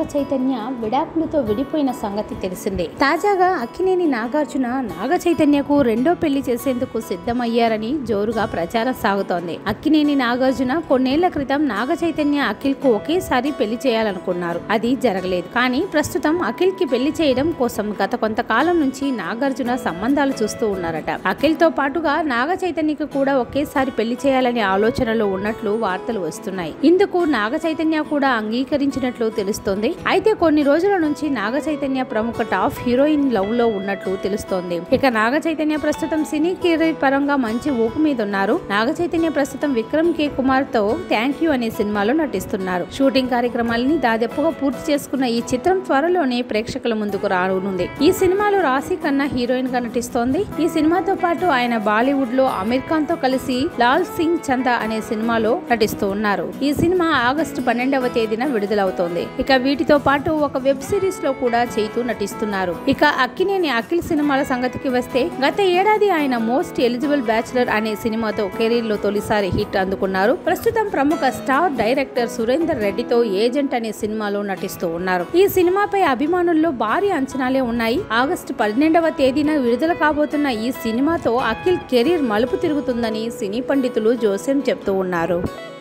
చైతన్య విడాకులతో విడిపోయిన సంగతి తెలిసిందే తాజాగా అక్కినేని నాగార్జున నాగ చైతన్యకు రెండో పెళ్లి చేసేందుకు సిద్ధమయ్యారని జోరుగా ప్రచారం సాగుతోంది అక్కినేని నాగార్జున కొన్నేళ్ల క్రితం నాగ చైతన్య అఖిల్ కు ఒకేసారి పెళ్లి చేయాలనుకున్నారు అది జరగలేదు కానీ ప్రస్తుతం అఖిల్ కి పెళ్లి చేయడం కోసం గత కొంతకాలం నుంచి నాగార్జున సంబంధాలు చూస్తూ ఉన్నారట అఖిల్ తో పాటుగా నాగ చైతన్యకు కూడా ఒకేసారి పెళ్లి చేయాలనే ఆలోచనలో ఉన్నట్లు వార్తలు వస్తున్నాయి ఇందుకు నాగ చైతన్య కూడా అంగీకరించినట్లు తెలుస్తోంది అయితే కొన్ని రోజుల నుంచి నాగ చైతన్య ప్రముఖ టాప్ హీరోయిన్ లవ్ లో ఉన్నట్లు తెలుస్తోంది ఇక నాగ చైతన్య ప్రస్తుతం సినీ కెరీర్ పరంగా మంచి ఊపు మీద ఉన్నారు నాగ చైతన్య ప్రస్తుతం విక్రమ్ కే కుమార్ తో థ్యాంక్ యూ అనే సినిమాలో నటిస్తున్నారు షూటింగ్ కార్యక్రమాలని దాదాపుగా పూర్తి చేసుకున్న ఈ చిత్రం త్వరలోనే ప్రేక్షకుల ముందుకు రానుంది ఈ సినిమాలో రాశి ఖన్నా హీరోయిన్ గా నటిస్తోంది ఈ సినిమాతో పాటు ఆయన బాలీవుడ్ లో అమీర్ ఖాన్ తో కలిసి లాల్ సింగ్ చందా అనే సినిమాలో నటిస్తూ ఉన్నారు ఈ సినిమా ఆగస్టు పన్నెండవ తేదీన విడుదలవుతోంది ఇక వీటితో పాటు ఒక వెబ్ సిరీస్ లో కూడా చేతూ నటిస్తున్నారు ఇక అక్కినేని అఖిల్ సినిమాల సంగతికి వస్తే గత ఏడాది ఆయన మోస్ట్ ఎలిజిబుల్ బ్యాచులర్ అనే సినిమాతో కెరీర్ లో తొలిసారి హిట్ అందుకున్నారు ప్రస్తుతం ప్రముఖ స్టార్ డైరెక్టర్ సురేందర్ రెడ్డితో ఏజెంట్ అనే సినిమాలో నటిస్తూ ఉన్నారు ఈ సినిమాపై అభిమానుల్లో భారీ అంచనాలే ఉన్నాయి ఆగస్టు పన్నెండవ తేదీన విడుదల కాబోతున్న ఈ సినిమాతో అఖిల్ కెరీర్ మలుపు తిరుగుతుందని సినీ పండితులు జోసెం చెప్తూ ఉన్నారు